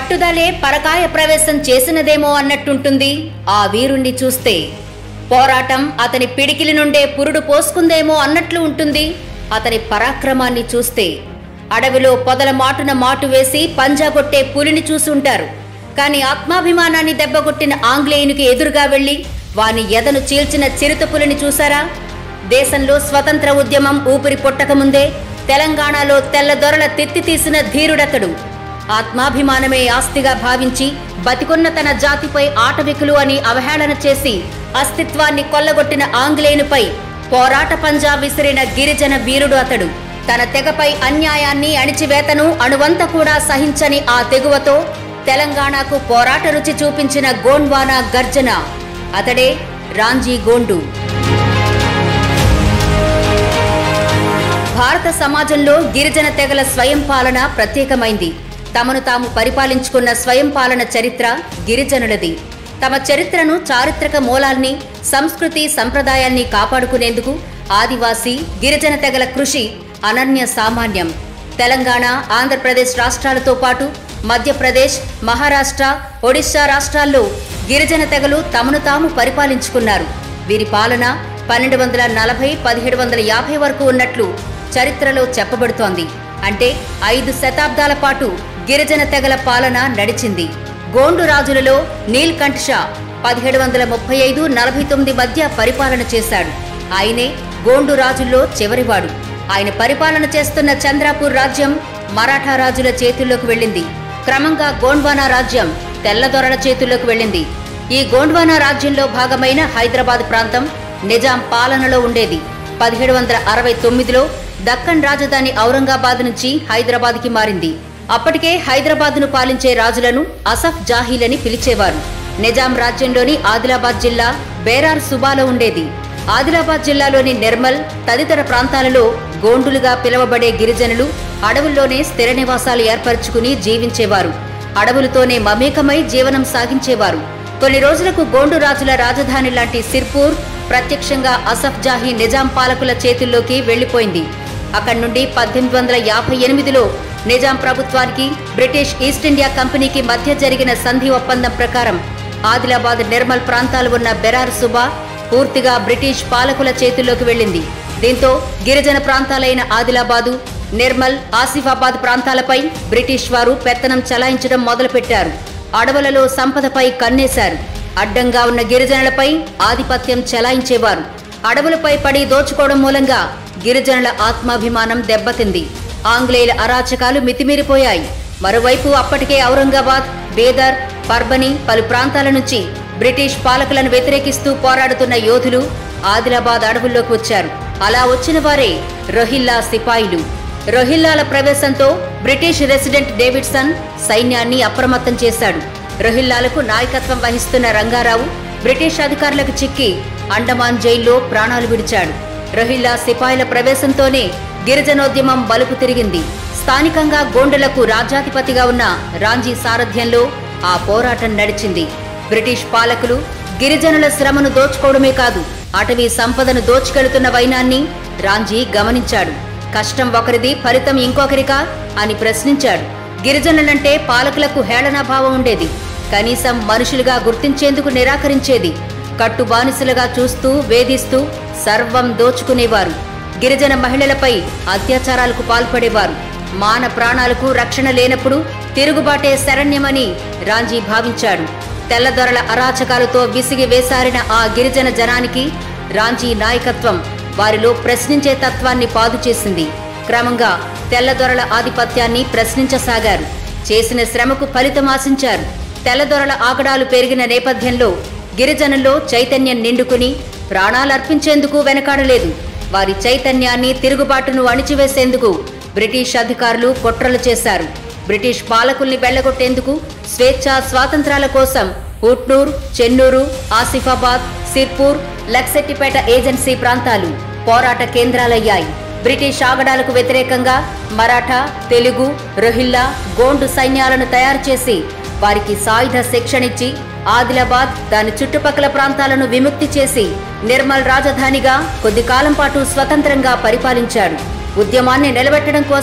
పట్టుదలే పరకాయ ప్రవేశం చేసినదేమో అన్నట్టుంటుంది ఆ వీరుణ్ణి చూస్తే పోరాటం అతని పిడికిలి నుండే పురుడు పోసుకుందేమో అన్నట్లు ఉంటుంది అతని పరాక్రమాన్ని చూస్తే అడవిలో పొదల మాటున మాటు వేసి పంజాగొట్టే పులిని చూసుంటారు కాని ఆత్మాభిమానాన్ని దెబ్బగొట్టిన ఆంగ్లేయునికి ఎదురుగా వెళ్లి వాని ఎదను చీల్చిన చిరుత పులిని చూసారా దేశంలో స్వతంత్ర ఉద్యమం ఊపిరి పొట్టకముందే తెలంగాణలో తెల్లదొరల తెత్తి తీసిన ధీరుడతడు ఆత్మాభిమానమే ఆస్తిగా భావించి బతికున్న తన జాతిపై ఆటవికులు అని అవహేళన చేసి అస్తిత్వాన్ని కొల్లగొట్టిన ఆంగ్లేయునిపై పోరాట పంజా విసిరిన గిరిజన వీరుడు అతడు తన తెగపై అన్యాయాన్ని అణిచివేతను అణువంత కూడా సహించని ఆ తెగువతో తెలంగాణకు పోరాట రుచి చూపించిన గోండ్వానా గర్జన అతడే రాంజీ గోండు భారత సమాజంలో గిరిజన తెగల స్వయం పాలన ప్రత్యేకమైంది తమను తాము పరిపాలించుకున్న స్వయం పాలన చరిత్ర గిరిజనులది తమ చరిత్రను చారిత్రక మూలాల్ని సంస్కృతి సంప్రదాయాల్ని కాపాడుకునేందుకు ఆదివాసీ గిరిజన తెగల కృషి అనన్య సామాన్యం తెలంగాణ ఆంధ్రప్రదేశ్ రాష్ట్రాలతో పాటు మధ్యప్రదేశ్ మహారాష్ట్ర ఒడిశా రాష్ట్రాల్లో గిరిజన తెగలు తమను తాము పరిపాలించుకున్నారు వీరి పాలన పన్నెండు వందల నలభై పదిహేడు వందల యాభై వరకు ఉన్నట్లు చరిత్రలో చెప్పబడుతోంది అంటే ఐదు శతాబ్దాల పాటు గిరిజన తెగల పాలన నడిచింది గోండు రాజులలో నీల్కంఠ్ షా పదిహేడు వందల ముప్పై ఐదు నలభై తొమ్మిది మధ్య పరిపాలన చేశాడు ఆయనే గోండు రాజుల్లో చివరివాడు ఆయన పరిపాలన చేస్తున్న చంద్రాపూర్ రాజ్యం మరాఠా రాజుల చేతుల్లోకి వెళ్ళింది క్రమంగా గోండ్వానా రాజ్యం తెల్లదొరల చేతుల్లోకి వెళ్ళింది ఈ గోండ్వానా రాజ్యంలో భాగమైన హైదరాబాద్ ప్రాంతం నిజాం పాలనలో ఉండేది పదిహేడు వందల అరవై తొమ్మిదిలో దక్కన్ రాజధాని ఔరంగాబాద్ నుంచి హైదరాబాద్కి మారింది అప్పటికే హైదరాబాద్ను పాలించే రాజులను అసఫ్ జాహీలని పిలిచేవారు నిజాం రాజ్యంలోని ఆదిలాబాద్ జిల్లా బేరార్ సుబాలో ఉండేది ఆదిలాబాద్ జిల్లాలోని నిర్మల్ తదితర ప్రాంతాలలో గోండులుగా పిలువబడే గిరిజనులు అడవుల్లోనే స్థిర నివాసాలు ఏర్పరచుకుని జీవించేవారు అడవులతోనే మమేకమై జీవనం సాగించేవారు కొన్ని రోజులకు గోండు రాజుల రాజధాని లాంటి సిర్పూర్ ప్రత్యక్షంగా అసఫ్ జాహీ నిజాం పాలకుల చేతుల్లోకి వెళ్లిపోయింది అక్కడి నుండి పద్దెనిమిది వందల యాభై ఎనిమిదిలో నిజాం ప్రభుత్వానికి బ్రిటిష్ ఈస్ట్ ఇండియా కంపెనీకి మధ్య జరిగిన సంధి ఒప్పందం ప్రకారం ఆదిలాబాద్ నిర్మల్ ప్రాంతాలు ఉన్న బెరార్ సుబా పూర్తిగా బ్రిటిష్ పాలకుల చేతుల్లోకి వెళ్ళింది దీంతో గిరిజన ప్రాంతాలైన ఆదిలాబాదు నిర్మల్ ఆసిఫాబాద్ ప్రాంతాలపై బ్రిటిష్ వారు పెత్తనం చలాయించడం మొదలుపెట్టారు అడవులలో సంపదపై కన్నేశారు అడ్డంగా ఉన్న గిరిజనులపై ఆధిపత్యం చెలాయించేవారు అడవులపై పడి దోచుకోవడం మూలంగా గిరిజనుల ఆత్మాభిమానం దెబ్బతింది ఆంగ్లేయుల అరాచకాలు మితిమీరిపోయాయి మరోవైపు అప్పటికే ఔరంగాబాద్ బేదర్ పర్బని పలు ప్రాంతాల నుంచి బ్రిటిష్ పాలకులను వ్యతిరేకిస్తూ పోరాడుతున్న యోధులు ఆదిలాబాద్ అడవుల్లోకి వచ్చారు అలా వచ్చిన వారే రొహిల్లా సిపాయిలు రొహిల్లాల ప్రవేశంతో బ్రిటిష్ రెసిడెంట్ డేవిడ్సన్ సైన్యాన్ని అప్రమత్తం చేశాడు రొహిల్లాలకు నాయకత్వం వహిస్తున్న రంగారావు బ్రిటిష్ అధికారులకు చిక్కి అండమాన్ జైల్లో ప్రాణాలు విడిచాడు రొహిల్లా సిపాయిల ప్రవేశంతోనే గిరిజనోద్యమం బలుపు తిరిగింది స్థానికంగా గోండులకు రాజ్యాధిపతిగా ఉన్న రాంజీ సారథ్యంలో ఆ పోరాటం నడిచింది బ్రిటిష్ పాలకులు గిరిజనుల శ్రమను దోచుకోవడమే కాదు అటవీ సంపదను దోచుకెళ్తున్న వైనాన్ని రాంజీ గమనించాడు కష్టం ఒకరిది ఫలితం ఇంకొకరికా అని ప్రశ్నించాడు గిరిజనులంటే పాలకులకు హేళనాభావం ఉండేది కనీసం మనుషులుగా గుర్తించేందుకు నిరాకరించేది కట్టు బానిసలుగా చూస్తూ వేధిస్తూ సర్వం దోచుకునేవారు గిరిజన మహిళలపై అత్యాచారాలకు పాల్పడేవారు మాన ప్రాణాలకు రక్షణ లేనప్పుడు తిరుగుబాటే శరణ్యమని రాంజీ భావించాడు తెల్లదొరల అరాచకాలతో విసిగి వేసారిన ఆ గిరిజన జనానికి రాంజీ నాయకత్వం వారిలో ప్రశ్నించే తత్వాన్ని పాదు చేసింది క్రమంగా తెల్లదొరల ఆధిపత్యాన్ని ప్రశ్నించసాగారు చేసిన శ్రమకు ఫలితం ఆశించారు తెల్లదొరల ఆగడాలు పెరిగిన నేపథ్యంలో గిరిజనుల్లో చైతన్యం నిండుకుని ప్రాణాలర్పించేందుకు వెనకాడలేదు వారి చైతన్యాన్ని తిరుగుబాటును అణిచివేసేందుకు బ్రిటిష్ అధికారులు కుట్రలు చేశారు బ్రిటిష్ పాలకుల్ని వెళ్లగొట్టేందుకు స్వేచ్ఛ స్వాతంత్రాల కోసం ఉట్నూర్ చెన్నూరు ఆసిఫాబాద్ సిర్పూర్ లక్సెట్టిపేట ఏజెన్సీ ప్రాంతాలు పోరాట కేంద్రాలయ్యాయి బ్రిటిష్ ఆగడాలకు వ్యతిరేకంగా మరాఠా తెలుగు రొహిల్లా గోండు సైన్యాలను తయారు చేసి వారికి సాయుధ శిక్షణిచ్చి ఆదిలాబాద్ దాని చుట్టుపక్కల ప్రాంతాలను విముక్తి చేసి నిర్మల్ రాజధానిగా కొద్ది కాలం పాటు స్వతంత్రంగా పరిపాలించాడు ఉద్యమాన్ని నిలబెట్టడం కోసం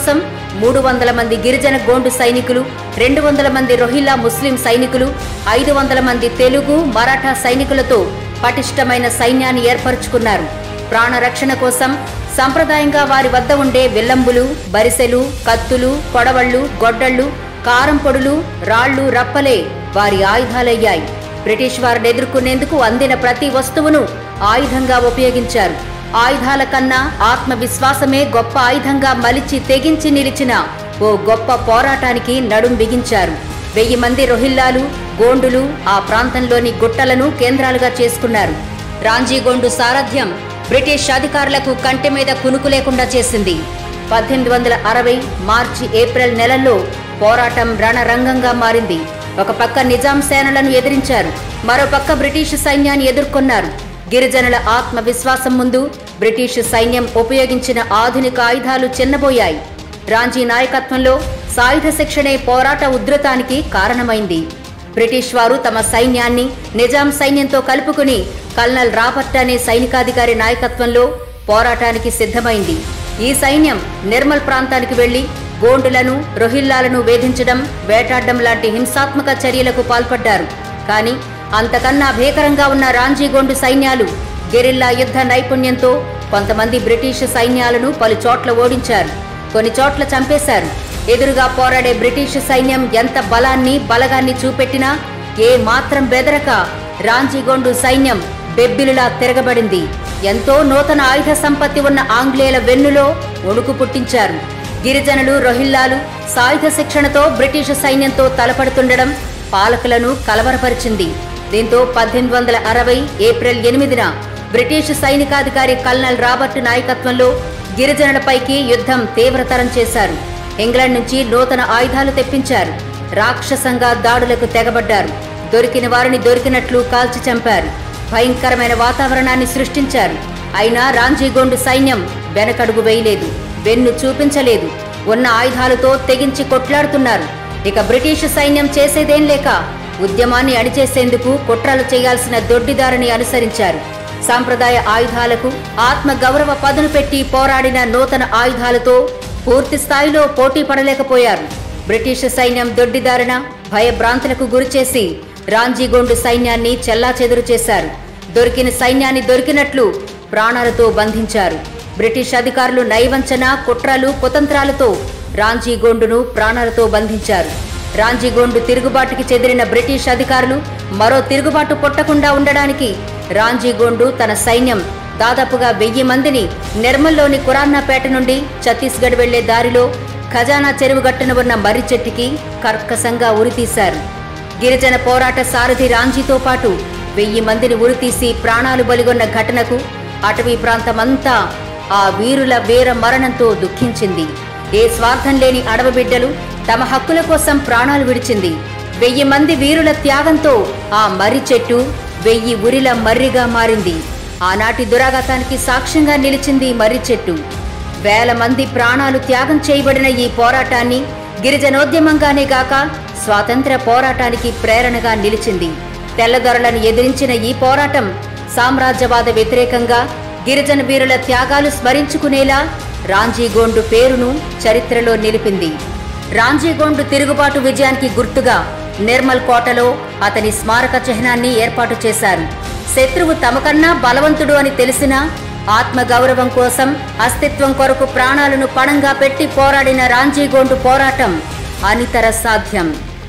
మూడు వందల మంది గిరిజన గోండు సైనికులు రెండు వందల మంది రొహిల్లా ముస్లిం సైనికులు ఐదు వందల మంది తెలుగు మరాఠా సైనికులతో పటిష్టమైన సైన్యాన్ని ఏర్పరచుకున్నారు ప్రాణరక్షణ కోసం సంప్రదాయంగా వారి వద్ద ఉండే విల్లంబులు బరిసెలు కత్తులు కొడవళ్లు గొడ్డళ్లు కారం పొడులు రాళ్లు రప్పలే వారి ఆయుధాలయ్యాయి బ్రిటిష్ వారిని ఎదుర్కొనేందుకు అందిన ప్రతి వస్తువును ఆయుధంగా ఉపయోగించారు ఆయుధాల కన్నా ఆత్మవిశ్వాసమే గొప్ప ఆయుధంగా మలిచి తెగించి నిలిచిన ఓ గొప్ప పోరాటానికి నడుం బిగించారు వెయ్యి మంది రొహిల్లాలు గోండులు ఆ ప్రాంతంలోని గుట్టలను కేంద్రాలుగా చేసుకున్నారు రాంజీగోండు సారథ్యం బ్రిటిష్ అధికారులకు కంటి మీద కునుకు లేకుండా చేసింది పద్దెనిమిది వందల అరవై మార్చి ఏప్రిల్ నెలల్లో పోరాటం రణరంగంగా మారింది ఒక పక్క నిజాం సేనలను ఎదిరించారు మరో పక్క బ్రిటిష్ సైన్యాన్ని ఎదుర్కొన్నారు గిరిజనుల ఆత్మవిశ్వాసం ముందు బ్రిటిష్ సైన్యం ఉపయోగించిన ఆధునిక ఆయుధాలు చిన్నబోయాయి రాంజీ నాయకత్వంలో సాయుధ శిక్షణే పోరాట ఉధృతానికి కారణమైంది బ్రిటిష్ వారు తమ సైన్యాన్ని నిజాం సైన్యంతో కలుపుకుని కల్నల్ రాబర్ట్ అనే సైనికాధికారి నాయకత్వంలో పోరాటానికి సిద్ధమైంది ఈ సైన్యం నిర్మల్ ప్రాంతానికి వెళ్లి గోండులను రొహిల్లాలను వేధించడం వేటాడడం లాంటి హింసాత్మక చర్యలకు పాల్పడ్డారు కానీ అంతకన్నా భీకరంగా ఉన్న రాంజీగోండు సైన్యాలు గెరిల్లా యుద్ధ నైపుణ్యంతో కొంతమంది బ్రిటిష్ సైన్యాలను పలు చోట్ల ఓడించారు కొన్ని చోట్ల చంపేశారు ఎదురుగా పోరాడే బ్రిటిష్ సైన్యం ఎంత బలాన్ని బలగాన్ని చూపెట్టినా ఏ మాత్రం బెదరక రాంజీగొండు సైన్యం బెబ్బిలులా తిరగబడింది ఎంతో నూతన ఆయుధ సంపత్తి ఉన్న ఆంగ్లేయుల వెన్నులో వణుకు పుట్టించారు గిరిజనులు రొహిల్లాలు సాయుధ శిక్షణతో బ్రిటిష్ సైన్యంతో తలపడుతుండడం పాలకులను కలవరపరిచింది దీంతో పద్దెనిమిది వందల అరవై ఏప్రిల్ ఎనిమిదిన బ్రిటిష్ సైనికాధికారి కల్నల్ రాబర్ట్ నాయకత్వంలో గిరిజనులపైకి యుద్ధం తీవ్రతరం చేశారు ఇంగ్లాండ్ నుంచి నూతన ఆయుధాలు తెప్పించారు రాక్షసంగా దాడులకు తెగబడ్డారు దొరికిన వారిని దొరికినట్లు కాల్చి చంపారు భయంకరమైన వాతావరణాన్ని సృష్టించారు అయినా రాంజీగోండు సైన్యం వెనకడుగు వేయలేదు వెన్ను చూపించలేదు ఉన్న ఆయుధాలతో తెగించి కొట్లాడుతున్నారు ఇక బ్రిటిష్ సైన్యం చేసేదేం లేక ఉద్యమాన్ని అణిచేసేందుకు కుట్రలు చేయాల్సిన దొడ్డిదారిని అనుసరించారు సాంప్రదాయ ఆయుధాలకు ఆత్మ గౌరవ పదును పెట్టి పోరాడిన నూతన ఆయుధాలతో పూర్తి స్థాయిలో పోటీ పడలేకపోయారు బ్రిటిష్ సైన్యం దొడ్డిదారిన భయభ్రాంతులకు గురిచేసి రాంజీగోండు సైన్యాన్ని చెల్లాచెదురు చేశారు దొరికిన సైన్యాన్ని దొరికినట్లు ప్రాణాలతో బంధించారు బ్రిటిష్ అధికారులు నైవంచన కుట్రలు కుతంత్రాలతో రాంజీగోండును ప్రాణాలతో బంధించారు రాంజీగోండు తిరుగుబాటుకి చెదిరిన బ్రిటిష్ అధికారులు మరో తిరుగుబాటు పుట్టకుండా ఉండడానికి రాంజీగోండు తన సైన్యం దాదాపుగా వెయ్యి మందిని నిర్మల్లోని కురాన్నాపేట నుండి ఛత్తీస్గఢ్ వెళ్లే దారిలో ఖజానా చెరువు గట్టున ఉన్న మర్రి చెట్టుకి కర్కశంగా ఉరితీశారు గిరిజన పోరాట సారథి రాంజీతో పాటు వెయ్యి మందిని ఉరితీసి ప్రాణాలు బలిగొన్న ఘటనకు అటవీ ప్రాంతమంతా ఆ వీరుల వీర మరణంతో దుఃఖించింది ఏ స్వార్థం లేని అడవి బిడ్డలు తమ హక్కుల కోసం ప్రాణాలు విడిచింది వెయ్యి మంది వీరుల త్యాగంతో ఆ మర్రి చెట్టు వెయ్యి ఉరిల మర్రిగా మారింది ఆనాటి దురాఘాతానికి సాక్ష్యంగా నిలిచింది ఈ మర్రి చెట్టు వేల మంది ప్రాణాలు త్యాగం చేయబడిన ఈ పోరాటాన్ని గిరిజనోద్యమంగానే గాక స్వాతంత్ర్య పోరాటానికి ప్రేరణగా నిలిచింది తెల్లదొరలను ఎదిరించిన ఈ పోరాటం సామ్రాజ్యవాద వ్యతిరేకంగా గిరిజన వీరుల త్యాగాలు స్మరించుకునేలా రాంజీగోండు పేరును చరిత్రలో నిలిపింది రాంజీగోండు తిరుగుబాటు విజయానికి గుర్తుగా నిర్మల్ కోటలో అతని స్మారక చిహ్నాన్ని ఏర్పాటు చేశారు శత్రువు తమకన్నా బలవంతుడు అని తెలిసినా ఆత్మగౌరవం కోసం అస్తిత్వం కొరకు ప్రాణాలను పణంగా పెట్టి పోరాడిన రాంజీగోండు పోరాటం అనితర సాధ్యం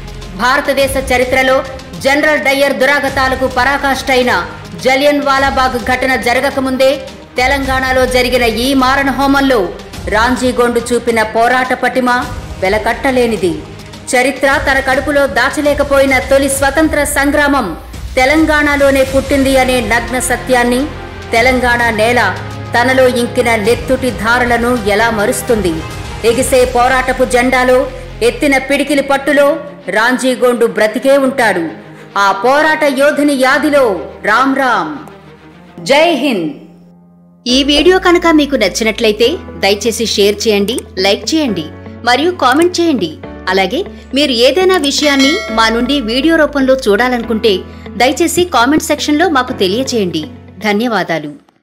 భారతదేశ చరిత్రలో జనరల్ డయ్యర్ దురాగతాలకు పరాకాష్ఠైన జలియన్ వాలాబాగ్ ఘటన జరగకముందే తెలంగాణలో జరిగిన ఈ మారణ హోమంలో రాంజీగోండు చూపిన పోరాట పటిమ వెలకట్టలేనిది చరిత్ర తన కడుపులో దాచలేకపోయిన తొలి స్వతంత్ర సంగ్రామం తెలంగాణలోనే పుట్టింది అనే నగ్న సత్యాన్ని తెలంగాణ నేల తనలో ఇంకిన నెత్తుటి ధారలను ఎలా మరుస్తుంది ఎగిసే పోరాటపు జెండాలో ఎత్తిన పిడికిలి పట్టులో రాంజీగోండు బ్రతికే ఉంటాడు ఆ పోరాట యోధుని యాదిలో రామ్ రామ్ జై హింద్ ఈ వీడియో కనుక మీకు నచ్చినట్లయితే దయచేసి షేర్ చేయండి లైక్ చేయండి మరియు కామెంట్ చేయండి అలాగే మీరు ఏదైనా విషయాన్ని మా నుండి వీడియో రూపంలో చూడాలనుకుంటే దయచేసి కామెంట్ సెక్షన్లో మాకు తెలియచేయండి ధన్యవాదాలు